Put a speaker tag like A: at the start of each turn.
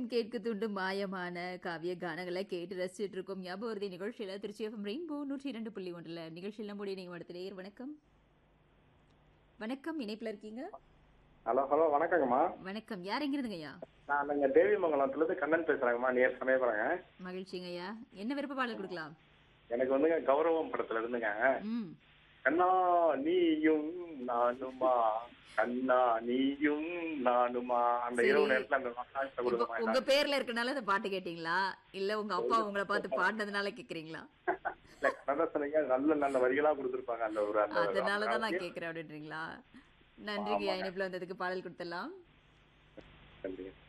A: இதயம் கேட்க தூண்டும் மாயமான காவிய கானங்களை கேட்டு ரசிச்சுட்டு இருக்கோம் ஞாபகம் நிகழ்ச்சியில திருச்சி எஃப்எம் ரெயின்போ நூற்றி இரண்டு புள்ளி ஒன்றுல நிகழ்ச்சியில் நம்முடைய நீங்கள் அடுத்த வணக்கம் வணக்கம் இணைப்புல இருக்கீங்க
B: ஹலோ ஹலோ வணக்கங்கம்மா
A: வணக்கம் யார் எங்கிருந்துங்க ஐயா
B: நான் இங்க தேவிமங்கலத்துல இருந்து கண்ணன் பேசுறேங்கம்மா நேர் சமயபுரங்க
A: மகிழ்ச்சிங்க ஐயா என்ன விருப்ப பாடல் கொடுக்கலாம்
B: எனக்கு வந்துங்க கௌரவம் படத்துல இருந்துங்க
A: ம்
B: கண்ணா நீயும் நானுமா கண்ணா நீயும் நானுமா அந்த
A: சரி.
B: இரவு நேரத்துல அந்த மசாஜ்
A: இப்போ
B: கொடுக்குமா
A: உங்க பேர்ல இருக்கனால இந்த பாட்டு கேட்டீங்களா இல்ல உங்க அப்பா உங்களை பார்த்து பாடினதுனால கேக்குறீங்களா
B: இல்ல கண்ணா சொன்னீங்க நல்ல நல்ல வரிகளா கொடுத்துருப்பாங்க அந்த ஒரு அந்த
A: அதனாலதான் நான் கேக்குறேன் அப்படின்றீங்களா நன்றிங்க ஐயா இணைப்புல வந்ததுக்கு பாடல் கொடுத்துடலாம்
B: நன்றி